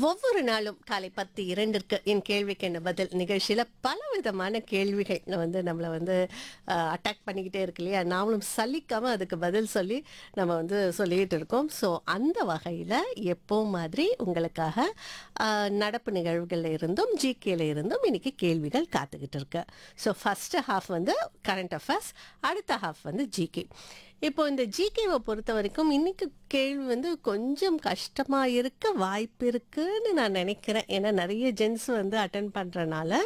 ஒவ்வொரு நாளும் காலை பத்து இரண்டிற்கு என் கேள்விக்கு என்ன பதில் நிகழ்ச்சியில் பல விதமான கேள்விகள் வந்து நம்மளை வந்து அட்டாக் பண்ணிக்கிட்டே இருக்கு இல்லையா நாமளும் சலிக்காமல் அதுக்கு பதில் சொல்லி நம்ம வந்து சொல்லிக்கிட்டு இருக்கோம் ஸோ அந்த வகையில் எப்போ மாதிரி உங்களுக்காக அஹ், நடப்பு நிகழ்வுகளில் இருந்தும் ஜிகேல இருந்தும் இன்னைக்கு கேள்விகள் காத்துக்கிட்டு இருக்கு ஸோ ஃபஸ்ட்டு ஹாஃப் வந்து கரண்ட் அஃபேர்ஸ் அடுத்த ஹாஃப் வந்து ஜிகே இப்போ இந்த ஜிகேவை பொறுத்த வரைக்கும் இன்னைக்கு கேள்வி வந்து கொஞ்சம் கஷ்டமாக இருக்க வாய்ப்பு இருக்குன்னு நான் நினைக்கிறேன் ஏன்னா நிறைய ஜென்ஸ் வந்து அட்டன் பண்ணுறனால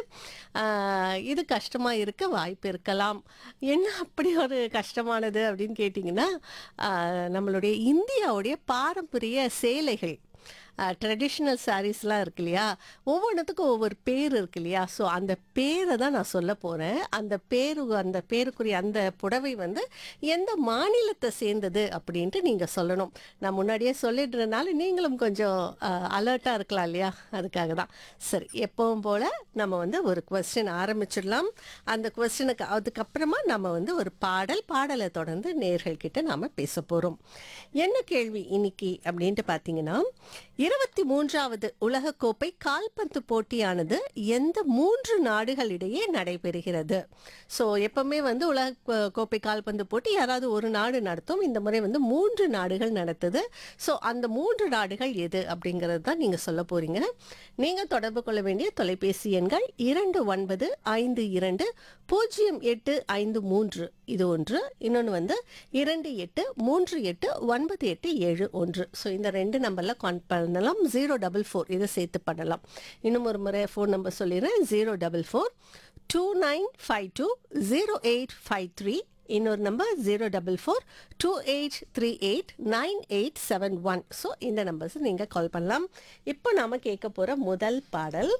இது கஷ்டமாக இருக்க வாய்ப்பு இருக்கலாம் என்ன அப்படி ஒரு கஷ்டமானது அப்படின்னு கேட்டிங்கன்னா ஆஹ், நம்மளுடைய இந்தியாவுடைய பாரம்பரிய சேலைகள் ட்ரெடிஷ்னல் சாரீஸ்லாம் இருக்கு இல்லையா ஒவ்வொன்றுத்துக்கும் ஒவ்வொரு பேர் இருக்கு இல்லையா ஸோ அந்த பேரை தான் நான் சொல்ல போகிறேன் அந்த பேரு அந்த பேருக்குரிய அந்த புடவை வந்து எந்த மாநிலத்தை சேர்ந்தது அப்படின்ட்டு நீங்கள் சொல்லணும் நான் முன்னாடியே சொல்லிடுறதுனால நீங்களும் கொஞ்சம் அலர்ட்டாக இருக்கலாம் இல்லையா அதுக்காக தான் சரி எப்பவும் போல் நம்ம வந்து ஒரு கொஸ்டின் ஆரம்பிச்சிடலாம் அந்த கொஸ்டினுக்கு அதுக்கப்புறமா நம்ம வந்து ஒரு பாடல் பாடலை தொடர்ந்து நேர்கள் கிட்ட நாம் பேச போகிறோம் என்ன கேள்வி இன்னைக்கு அப்படின்ட்டு பார்த்தீங்கன்னா இருபத்தி மூன்றாவது உலகக்கோப்பை கால்பந்து போட்டியானது எந்த மூன்று நாடுகளிடையே நடைபெறுகிறது ஸோ எப்பவுமே வந்து உலக கோ- கோப்பை கால்பந்து போட்டி யாராவது ஒரு நாடு நடத்தும் இந்த முறை வந்து மூன்று நாடுகள் நடத்துது ஸோ அந்த மூன்று நாடுகள் எது அப்படிங்கிறது தான் நீங்கள் சொல்ல போறீங்க நீங்கள் தொடர்பு கொள்ள வேண்டிய தொலைபேசி எண்கள் இரண்டு ஒன்பது ஐந்து இரண்டு பூஜ்ஜியம் எட்டு ஐந்து மூன்று இது ஒன்று இன்னொன்று வந்து இரண்டு எட்டு மூன்று எட்டு ஒன்பது எட்டு ஏழு ஒன்று ஸோ இந்த ரெண்டு நம்பரில் கான் பண்ணலாம் ஜீரோ டபுள் ஃபோர் இதை சேர்த்து பண்ணலாம் இன்னும் ஒரு முறை ஃபோன் நம்பர் சொல்லிடுறேன் zero double four two nine five two zero eight five three இன்னொரு number zero double four two eight three eight nine eight seven one so இந்த நம்பர்ஸ் நீங்கள் கால் பண்ணலாம் இப்போ நாம கேட்க போகிற முதல் பாடல்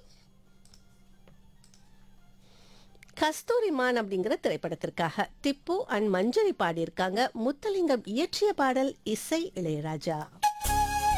கஸ்தூரிமான் அப்படிங்கிற திரைப்படத்திற்காக திப்பு அண்ட் மஞ்சரி பாடியிருக்காங்க முத்தலிங்கம் இயற்றிய பாடல் இசை இளையராஜா